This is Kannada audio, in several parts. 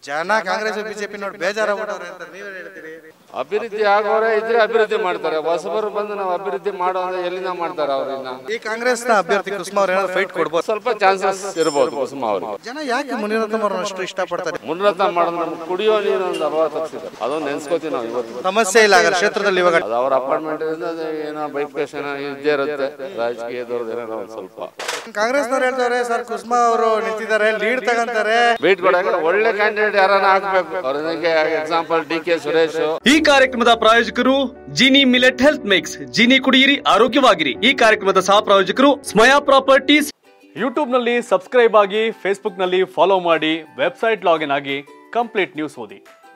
ಜನ ಕಾಂಗ್ರೆಸ್ ಬಿಜೆಪಿ ನೋಡಿ ಬೇಜಾರಾಗ್ಬಿಟ್ಟವ್ರೆ ಅಂತ ನೀವೇನ್ ಹೇಳ್ತೀರಿ ಅಭಿವೃದ್ಧಿ ಆಗೋರೆ ಇದ್ರೆ ಅಭಿವೃದ್ಧಿ ಮಾಡ್ತಾರೆ ಹೊಸಬರು ಬಂದು ನಾವು ಅಭಿವೃದ್ಧಿ ಮಾಡೋ ಅಂದ್ರೆ ಎಲ್ಲಿಂದ ಮಾಡ್ತಾರೆ ಅವ್ರನ್ನ ಈ ಕಾಂಗ್ರೆಸ್ನ ಅಭ್ಯರ್ಥಿ ಕುಸುಮ ಅವ್ರು ಏನಾದ್ರು ಫೈಟ್ ಕೊಡ್ಬೋದು ಸ್ವಲ್ಪ ಚಾನ್ಸಸ್ ಇರ್ಬೋದು ಕುಸುಮ ಅವ್ರಿಗೆ ಜನ ಯಾಕೆ ಮುನಿರತ್ನ ಅವ್ರನ್ನ ಅಷ್ಟು ಇಷ್ಟಪಡ್ತಾರೆ ಮುನ್ರತ್ನ ಮಾಡಿದ್ರೆ ನಮ್ಗೆ ಕುಡಿಯೋ ನೀರು ಒಂದು ಅಭಾವ ತಪ್ಪಿಸಿದ್ದಾರೆ ಅದೊಂದು ನೆನ್ಸ್ಕೋತೀವಿ ನಾವು ಇವತ್ತು ಸಮಸ್ಯೆ ಇಲ್ಲ ಹಾಗಾದ್ರೆ ಕ್ಷೇತ್ರದಲ್ಲಿ ಇವಾಗ ಅದು ಅವ್ರ ಅಪಾರ್ಟ್ಮೆಂಟ್ ಅದು ಏನೋ ಬೈಫಿಕೇಶನ್ ಇದ್ದೇ ಇರುತ್ತೆ ರಾಜಕೀಯದವ್ರದ್ದು ಏನೋ ಒಂದು ಸ್ವಲ್ಪ ಕಾಂಗ್ರೆಸ್ನವ್ರು ಹೇಳ್ತಾರೆ ಸರ್ ಕುಸುಮ ಅವರು ನಿಂತಿದ್ದಾರೆ ಲೀಡ್ ತಗಂತಾರೆ ಬೀಟ್ ಕೊಡಕ್ಕೆ ಒಳ್ಳೆ ಕ್ಯಾಂಡಿಡೇಟ್ ಯಾರನ್ನ ಹಾಕ್ಬೇಕು ಅವ್ರಿಗೆ ಎಕ್ಸಾಂಪಲ್ ಡಿ ಕೆ ಸುರೇಶ್ ಈ ಕಾರ್ಯಕ್ರಮದ ಪ್ರಾಯೋಜಕರು Jini millet health mix Jini ಕುಡಿಯಿರಿ ಆರೋಗ್ಯವಾಗಿರಿ ಈ ಕಾರ್ಯಕ್ರಮದ ಸಹ ಪ್ರಾಯೋಜಕರು ಸ್ಮಯಾ ಪ್ರಾಪರ್ಟೀಸ್ ಯೂಟ್ಯೂಬ್ನಲ್ಲಿ ಸಬ್ಸ್ಕ್ರೈಬ್ ಆಗಿ ಫೇಸ್ಬುಕ್ನಲ್ಲಿ ಫಾಲೋ ಮಾಡಿ ವೆಬ್ಸೈಟ್ ಲಾಗಿನ್ ಆಗಿ ಕಂಪ್ಲೀಟ್ ನ್ಯೂಸ್ ಓದಿ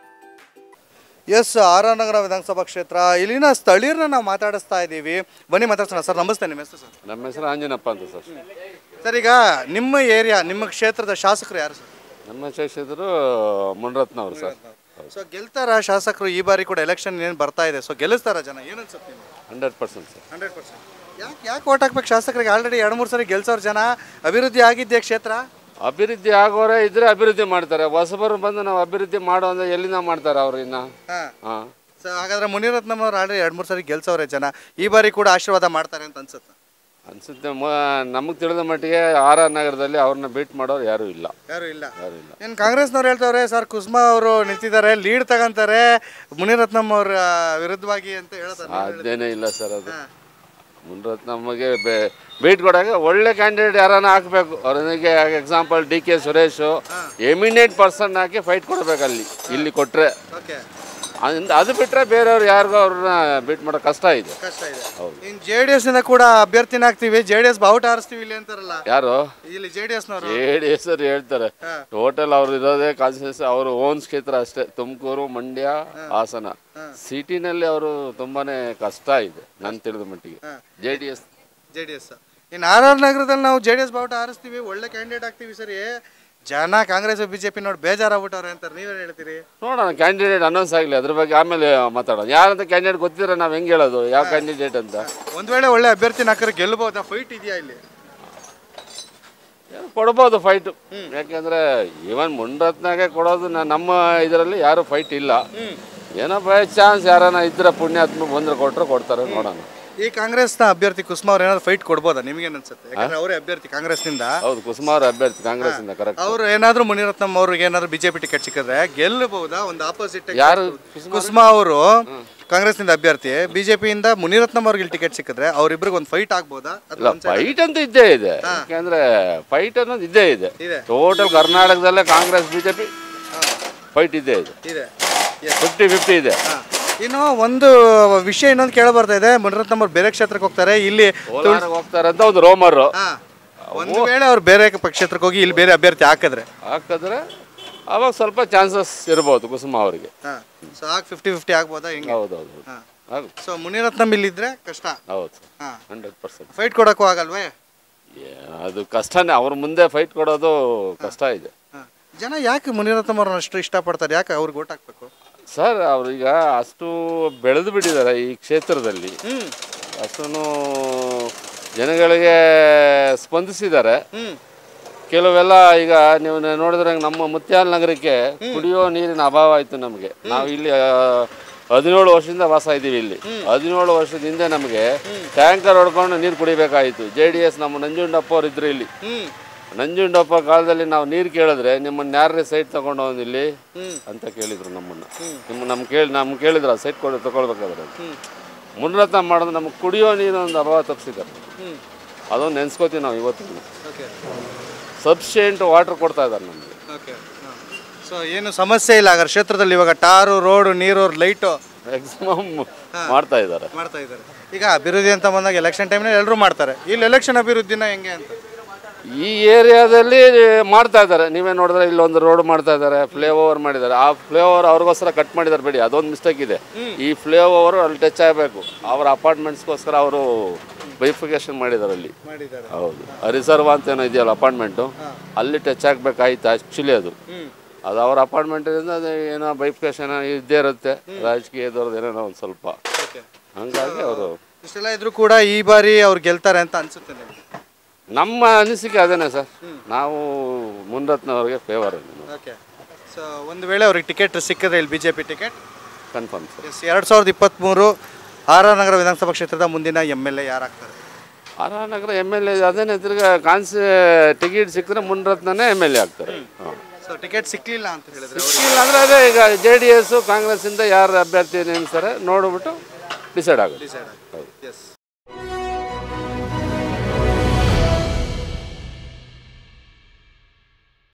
ಎಸ್ ಆರ್ ಆರ್ ನಗರ ವಿಧಾನಸಭಾ ಕ್ಷೇತ್ರ ಇಲ್ಲಿನ ಸ್ಥಳೀಯರನ್ನ ನಾವು ಮಾತಾಡಿಸ್ತಾ ಇದ್ದೀವಿ ಬನ್ನಿ ಮಾತಾಡ್ಸೋಣ ಸರ್ ನಮಸ್ತೆ ನಿಮ್ಮ ಹೆಸರು ಸರ್ ನಮ್ಮ ಹೆಸರು ಆಂಜನಪ್ಪ ಅಂತ ಸರ್ ಸರ್ ಈಗ ನಿಮ್ಮ ಏರಿಯಾ ನಿಮ್ಮ ಕ್ಷೇತ್ರದ ಶಾಸಕರು ಯಾರು ಸರ್ ನಮ್ಮ ಶಿಕ್ಷಕರು ಮುನ್ರತ್ನ ಅವರು ಸರ್ ಸೊ ಗೆಲ್ತಾರ ಶಾಸಕರು ಈ ಬಾರಿ ಕೂಡ ಎಲೆಕ್ಷನ್ ಏನು ಬರ್ತಾ ಇದೆ ಸೊ ಗೆಲ್ಲಿಸ್ತಾರ ಜನ ಏನು ಅನ್ಸುತ್ತೆ ನಿಮ್ಗೆ hundred percent sir hundred percent ಯಾಕೆ ಯಾಕೆ ಓಟ್ ಹಾಕ್ಬೇಕು ಶಾಸಕರಿಗೆ ಆಲ್ರೆಡಿ ಎರಡು ಮೂರು ಸರಿ ಗೆಲ್ಸೋರು ಜನ ಅಭಿವೃದ್ಧಿ ಆಗಿದ್ದೆ ಕ್ಷೇತ್ರ ಅಭಿವೃದ್ಧಿ ಆಗೋರೆ ಇದ್ರೆ ಅಭಿವೃದ್ಧಿ ಮಾಡ್ತಾರೆ ಹೊಸಬರು ಬಂದು ನಾವು ಅಭಿವೃದ್ಧಿ ಮಾಡೋ ಅಂದ್ರೆ ಎಲ್ಲಿಂದ ಮಾಡ್ತಾರೆ ಅವ್ರನ್ನ ಹಾಂ ಹಾಂ ಸೊ ಹಾಗಾದ್ರೆ ಮುನಿರತ್ನಮ್ಮವ್ರು ಆಲ್ರೆಡಿ ಎರಡು ಮೂರು ಸರಿ ಗೆಲ್ಸವ್ರೆ ಜನ ಈ ಬಾರಿ ಕೂಡ ಆಶೀರ್ವಾದ ಮಾಡ್ತಾರೆ ಅಂತ ಅನ್ಸುತ್ತೆ ಅನ್ಸುತ್ತೆ ನಮಗೆ ತಿಳಿದ ಮಟ್ಟಿಗೆ ಆರ್ ಆರ್ ನಗರದಲ್ಲಿ ಅವ್ರನ್ನ ಬೀಟ್ ಮಾಡೋರು ಯಾರೂ ಇಲ್ಲ ಯಾರು ಇಲ್ಲ ಯಾರೂ ಇಲ್ಲ ಏನು ಕಾಂಗ್ರೆಸ್ನವ್ರು ಹೇಳ್ತವ್ರೆ ಸರ್ ಕುಸುಮಾ ಅವರು ನಿಂತಿದ್ದಾರೆ ಲೀಡ್ ತಗಂತಾರೆ ಮುನಿರತ್ನಮ್ ಅವ್ರ ವಿರುದ್ಧವಾಗಿ ಅಂತ ಹೇಳ್ತಾರೆ ಸಾಧ್ಯನೇ ಇಲ್ಲ ಸರ್ ಅದು ಮುನ್ರತ್ನ ನಮಗೆ ಬೀಟ್ ಕೊಡಕ್ಕೆ ಒಳ್ಳೆ ಕ್ಯಾಂಡಿಡೇಟ್ ಯಾರನ್ನ ಹಾಕ್ಬೇಕು ಅವ್ರಿಗೆ example D K Suresh eminent person ಹಾಕಿ ಫೈಟ್ ಕೊಡ್ಬೇಕು ಅಲ್ಲಿ ಇಲ್ಲಿ ಕೊಟ್ರೆ ಓಕೆ ಅದ್- ಅದು ಬಿಟ್ರೆ ಬೇರೆಯವ್ರು ಯಾರಿಗೂ ಅವ್ರನ್ನ ಬೀಟ್ ಮಾಡೋ ಕಷ್ಟ ಇದೆ ಕಷ್ಟ ಇದೆ ಹೌದು. ಇನ್ನು ಜೆ ಡಿ ಎಸ್ ಇಂದ ಕೂಡ ಅಭ್ಯರ್ಥಿನ ಹಾಕ್ತಿವಿ ಜೆ ಡಿ ಎಸ್ ಬಾವುಟ ಹಾರಿಸ್ತೀವಿ ಇಲ್ಲಿ ಅಂತಾರಲ್ಲ ಯಾರು ಇಲ್ಲಿ ಜೆ ಡಿ ಎಸ್ನವರು ಜೆ ಡಿ ಎಸ್ ಅವ್ರು ಹೇಳ್ತಾರೆ ಟೋಟಲ್ ಅವ್ರು ಇರೋದೇ ಕಾನ್ಸ್ಟಿಟ್ಯೂನ್ಸಿ ಅವರು ಓನ್ ಕ್ಷೇತ್ರ ಅಷ್ಟೇ ತುಮಕೂರು ಮಂಡ್ಯ ಹಾಸನ ಸಿಟಿನಲ್ಲಿ ಅವರು ತುಂಬಾನೇ ಕಷ್ಟ ಇದೆ ನಾನು ತಿಳಿದ ಮಟ್ಟಿಗೆ J D S J D S ಇನ್ನು ಆರ್ ಆರ್ ನಗರದಲ್ಲಿ ನಾವು ಜೆ ಡಿ ಎಸ್ ಬಾವುಟ ಹಾರಿಸ್ತೀವಿ ಒಳ್ಳೆ ಕ್ಯಾಂಡಿಡೇಟ್ ಹಾಕ್ತಿವಿ ಸರಿ ಜನ ಕಾಂಗ್ರೆಸ್ ಬಿಜೆಪಿ ನೋಡಿ ಬೇಜಾರಾಗ್ಬಿಟ್ಟವ್ರೆ ಅಂತಾರೆ ನೀವೇನು ಹೇಳ್ತೀರಿ ನೋಡೋಣ ಕ್ಯಾಂಡಿಡೇಟ್ ಅನೌನ್ಸ್ ಆಗಲಿ ಅದ್ರ ಬಗ್ಗೆ ಆಮೇಲೆ ಮಾತಾಡೋಣ ಯಾರಂತ ಕ್ಯಾಂಡಿಡೇಟ್ ಗೊತ್ತಿದ್ರೆ ನಾವು ಹೆಂಗೆ ಹೇಳೋದು ಯಾವ ಕ್ಯಾಂಡಿಡೇಟ್ ಅಂತ ಒಂದ್ ವೇಳೆ ಒಳ್ಳೆ ಅಭ್ಯರ್ಥಿನ ಹಾಕಿದ್ರೆ ಗೆಲ್ಬಹುದಾ ಫೈಟ್ ಇದೆಯಾ ಇಲ್ಲಿ ಏನೋ ಕೊಡ್ಬೋದು ಫೈಟ್ ಯಾಕೆಂದ್ರೆ ಈವನ್ ಮುನ್ರತ್ನಾಗೆ ಕೊಡೋದು ನ- ನಮ್ಮ ಇದರಲ್ಲಿ ಯಾರು ಫೈಟ್ ಇಲ್ಲ ಏನೋ ಬೈ ಚಾನ್ಸ್ ಯಾರನ್ನ ಇದ್ರೆ ಪುಣ್ಯಾತ್ಮ ಬಂದ್ರೆ ಕೊಟ್ರೆ ಕೊಡ್ತಾರೆ ನೋಡೋಣ ಈ ಕಾಂಗ್ರೆಸ್ನ ಅಭ್ಯರ್ಥಿ ಕುಸುಮ ಅವ್ರು ಏನಾದ್ರು ಫೈಟ್ ಕೊಡ್ಬೋದಾ ನಿಮ್ಗೇನ್ ಅನ್ಸುತ್ತೆ ಯಾಕಂದ್ರೆ ಅವರೇ ಅಭ್ಯರ್ಥಿ ಕಾಂಗ್ರೆಸ್ನಿಂದ ಹೌದು ಕುಸುಮಾರ್ ಅಭ್ಯರ್ಥಿ ಕಾಂಗ್ರೆಸ್ ಇಂದ ಕರೆಕ್ಟ್ ಅವ್ರು ಏನಾದ್ರು ಮುನಿರತ್ನಮ್ ಅವ್ರಿಗೆ ಏನಾದ್ರು ಬಿಜೆಪಿ ಟಿಕೆಟ್ ಸಿಕ್ಕಿದ್ರೆ ಗೆಲ್ಲಬಹುದಾ ಒಂದು ಆಪೋಸಿಟ್ ಯಾರು ಕುಸುಮಾ ಅವರು ಕಾಂಗ್ರೆಸ್ನಿಂದ ಅಭ್ಯರ್ಥಿ ಬಿಜೆಪಿಯಿಂದ ಮುನಿರತ್ನಮ್ ಅವ್ರಿಗೆ ಟಿಕೆಟ್ ಸಿಕ್ಕಿದ್ರೆ ಅವ್ರಿಬ್ರಿಗೆ ಒಂದು ಫೈಟ್ ಆಗ್ಬೋದಾ ಇಲ್ಲ ಅಥವಾ ಒಂದ್ side- ಫೈಟ್ ಅಂತೂ ಇದ್ದೇ ಇದೆ ಯಾಕೆಂದ್ರೆ ಫೈಟ್ ಅನ್ನೋದು ಇದ್ದೇ ಇದೆ ಇದೆ. ಟೋಟಲ್ ಕರ್ನಾಟಕದಲ್ಲೇ ಕಾಂಗ್ರೆಸ್ ಬಿಜೆಪಿ ಫೈಟ್ ಇದ್ದೇ ಇದೆ ಇದೆ ಫಿಫ್ಟಿ ಫಿಫ್ಟಿ ಇದೆ ಹಾ. ಇನ್ನು ಒಂದು ವಿಷಯ ಇನ್ನೊಂದು ಕೇಳ ಬರ್ತಾ ಇದೆ ಮುನಿರತ್ನಮ್ ಅವ್ರು ಬೇರೆ ಕ್ಷೇತ್ರಕ್ಕೆ ಹೋಗ್ತಾರೆ ಇಲ್ಲಿ ಕೋಲಾರಕ್ಕೆ ಹೋಗ್ತಾರೆ ಅಂತ ಒಂದು ರೋಮರ್ ಹಾ. ಒಂದು ವೇಳೆ ಅವ್ರು ಬೇರೆ ಕ್ಷೇತ್ರಕ್ಕೆ ಹೋಗಿ ಇಲ್ಲಿ ಬೇರೆ ಅಭ್ಯರ್ಥಿ ಹಾಕಿದ್ರೆ ಹಾಕಿದ್ರೆ ಅವಾಗ ಸ್ವಲ್ಪ ಚಾನ್ಸಸ್ ಇರ್ಬೋದು ಕುಸುಮ ಅವರಿಗೆ ಸೊ ಆಗ ಫಿಫ್ಟಿ ಫಿಫ್ಟಿ ಆಗ್ಬೋದಾ ಹಿಂಗೆ ಹೌದೌದು ಹಾ. ಹೌದು ಸೊ ಮುನಿರತ್ನಮ್ ಇಲ್ಲಿದ್ರೆ ಕಷ್ಟ ಹೌದು ಹಾ. ಹಂಡ್ರೆಡ್ ಪರ್ಸೆಂಟ್ ಫೈಟ್ ಕೊಡಕ್ಕೂ ಆಗಲ್ವೇ ಅದು ಕಷ್ಟನೇ ಅವ್ರ ಮುಂದೆ ಫೈಟ್ ಕೊಡೋದು ಕಷ್ಟ ಇದೆ ಹಾ. ಜನ ಯಾಕೆ ಮುನಿರತ್ನಮ್ ಅವ್ರನ್ನ ಅಷ್ಟು ಇಷ್ಟಪಡ್ತಾರೆ ಯಾಕೆ ಅವ್ರಿಗೆ ಓಟ್ ಹಾಕ್ಬೇಕು ಸರ್ ಅವ್ರೀಗ ಅಷ್ಟು ಬೆಳೆದು ಬಿಟ್ಟಿದ್ದಾರೆ ಈ ಕ್ಷೇತ್ರದಲ್ಲಿ ಹ್ಮ್ ಅಷ್ಟನ್ನು ಜನಗಳಿಗೆ ಸ್ಪಂದಿಸಿದ್ದಾರೆ ಹ್ಮ್ ಕೆಲವೆಲ್ಲ ಈಗ ನೀವು ನ- ನೋಡಿದ್ರೆ ನಮ್ಮ ಮುತ್ಯಾಲ ನಗರಕ್ಕೆ ಕುಡಿಯೋ ನೀರಿನ ಅಭಾವ ಆಯಿತು ನಮಗೆ ನಾವು ಇಲ್ಲಿ ಆ, ಹದಿನೇಳು ವರ್ಷದಿಂದ ವಾಸ ಇದ್ದೀವಿ ಇಲ್ಲಿ ಹದಿನೇಳು ವರ್ಷದ ಹಿಂದೆ ನಮಗೆ ಟ್ಯಾಂಕರ್ ಹೊಡ್ಕೊಂಡು ನೀರು ಕುಡಿಬೇಕಾಯಿತು ಜೆ ಡಿ ಎಸ್ ನಮ್ಮ ನಂಜುಂಡಪ್ಪ ಅವ್ರು ಇದ್ರು ಇಲ್ಲಿ ಹ್ಮ್ ನಂಜುಂಡಪ್ಪ ಕಾಲದಲ್ಲಿ ನಾವು ನೀರು ಕೇಳಿದ್ರೆ ನಿಮ್ಮನ್ನ ಯಾರೇ ಸೈಟ್ ತಗೊಂಡು ಹೋಗೋದು ಇಲ್ಲಿ ಅಂತ ಕೇಳಿದ್ರು ನಮ್ಮನ್ನ ನಿಮ್ಮ ನಮ್ಮ ಕೇಳಿ ನಮ್ಮ ಕೇಳಿದ್ರ ಸೈಟ್ ಕೊಡು ತಗೊಳ್ಬೇಕಾದ್ರೆ ಮುನ್ರತ್ನ ಮಾಡಿದ್ರೆ ನಮಗೆ ಕುಡಿಯೋ ನೀರು ಒಂದು ಅಭಾವ ತಪ್ಪಿಸಿದ್ದಾರೆ ಹ್ಮ್ ಅದೊಂದು ನೆನ್ಸ್ಕೋತೀವಿ ನಾವು ಇವತ್ತು ಓಕೆ ಸಬ್ಸ್ಟೆಂಟ್ ವಾಟರ್ ಕೊಡ್ತಾ ಇದ್ದಾರೆ ನಮಗೆ ಓಕೆ ಸೊ ಏನು ಸಮಸ್ಯೆ ಇಲ್ಲ ಹಾಗಾದ್ರೆ ಕ್ಷೇತ್ರದಲ್ಲಿ ಇವಾಗ ಟಾರು ರೋಡು ನೀರು ಲೈಟು ಮ್ಯಾಕ್ಸಿಮಮ್ ಮಾಡ್ತಾ ಇದ್ದಾರೆ ಮಾಡ್ತಾ ಇದ್ದಾರೆ ಈಗ ಅಭಿವೃದ್ಧಿ ಅಂತ ಬಂದಾಗ ಎಲೆಕ್ಷನ್ ಟೈಮ್ನಲ್ಲಿ ಎಲ್ಲರೂ ಮಾಡ್ತಾರೆ ಇಲ್ಲಿ ಎಲೆಕ್ಷನ್ ಅಭಿವೃದ್ಧಿನ ಹೆಂಗೆ ಅಂತ ಈ ಏರಿಯಾದಲ್ಲಿ ಮಾಡ್ತಾ ಇದ್ದಾರೆ ನೀವೇ ನೋಡಿದ್ರೆ ಇಲ್ಲೊಂದು ರೋಡ್ ಮಾಡ್ತಾ ಇದ್ದಾರೆ ಫ್ಲೇ ಓವರ್ ಮಾಡಿದ್ದಾರೆ ಆ ಫ್ಲೇ ಓವರ್ ಅವ್ರಿಗೋಸ್ಕರ ಕಟ್ ಮಾಡಿದ್ದಾರೆ ಬಿಡಿ ಅದೊಂದು ಮಿಸ್ಟೇಕ್ ಇದೆ ಈ ಫ್ಲೇ ಓವರ್ ಅಲ್ಲಿ ಟಚ್ ಆಗಬೇಕು ಅವ್ರ ಅಪಾರ್ಟ್ಮೆಂಟ್ಸ್ಗೋಸ್ಕರ ಅವರು ಬೈಫಿಕೇಶನ್ ಮಾಡಿದ್ದಾರೆ ಅಲ್ಲಿ ಮಾಡಿದ್ದಾರೆ ಹೌದು ರಿಸರ್ವ್ ಅಂತ ಏನೋ ಇದೆಯಲ್ಲ ಅಪಾರ್ಟ್ಮೆಂಟು ಅಲ್ಲಿ ಟಚ್ ಆಗಬೇಕಾಯ್ತು ಆ್ಯಕ್ಚುಲಿ ಅದು ಅದು ಅವ್ರ ಅಪಾರ್ಟ್ಮೆಂಟಿಂದ ಅದು ಏನೋ ಬೈಫಿಕೇಶನ್ ಇದ್ದೇ ಇರುತ್ತೆ ರಾಜಕೀಯದವ್ರದ್ದು ಏನೋ ಒಂದು ಸ್ವಲ್ಪ ಹಂಗಾಗಿ ಅವರು ಇಷ್ಟೆಲ್ಲ ಇದ್ರೂ ಕೂಡ ಈ ಬಾರಿ ಅವ್ರು ಗೆಲ್ತಾರೆ ಅಂತ ಅನ್ಸುತ್ತೆ ನಿಮ್ಗೆ ನಮ್ಮ ಅನಿಸಿಕೆ ಅದೇನೆ ಸರ್ ನಾವು ಮುನ್ರತ್ನ ಅವ್ರಿಗೆ ಫೇವರ್ ಓಕೆ ಸೊ ಒಂದು ವೇಳೆ ಅವ್ರಿಗೆ ಟಿಕೆಟ್ ಸಿಕ್ಕಿದ್ರೆ ಇಲ್ಲಿ B J P ticket confirm sir yes ಎರಡು ಸಾವಿರದ ಇಪ್ಪತ್ತ್ಮೂರು ಆರ್ ಆರ್ ನಗರ ವಿಧಾನಸಭಾ ಕ್ಷೇತ್ರದ ಮುಂದಿನ ಎಮ್ ಎಲ್ ಎ ಯಾರಾಗ್ತಾರೆ R R Nagar M L A ಅದೇನೆ ತಿರ್ಗಾ ಕಾನ್ಸ್ ಟಿಕೆಟ್ ಸಿಕ್ಕಿದ್ರೆ ಮುನ್ರತ್ನನೇ ಎಮ್ ಎಲ್ ಎ ಆಗ್ತಾರೆ ಹಾಂ ಸೊ ಟಿಕೆಟ್ ಸಿಕ್ಕಲಿಲ್ಲ ಅಂತ ಹೇಳಿದ್ರೆ ಅವ್ರಿಗೆ ಇಲ್ಲ ಅಂದರೆ ಅದೇ ಈಗ ಜೆ ಡಿ ಎಸ್ಸು ಕಾಂಗ್ರೆಸ್ಸಿಂದ ಯಾರು ಅಭ್ಯರ್ಥಿ ನೇಮಿಸ್ತಾರೆ ನೋಡಿಬಿಟ್ಟು ಡಿಸೈಡ್ ಆಗುತ್ತೆ ಡಿಸೈಡ್ ಆಗುತ್ತೆ ಎಸ್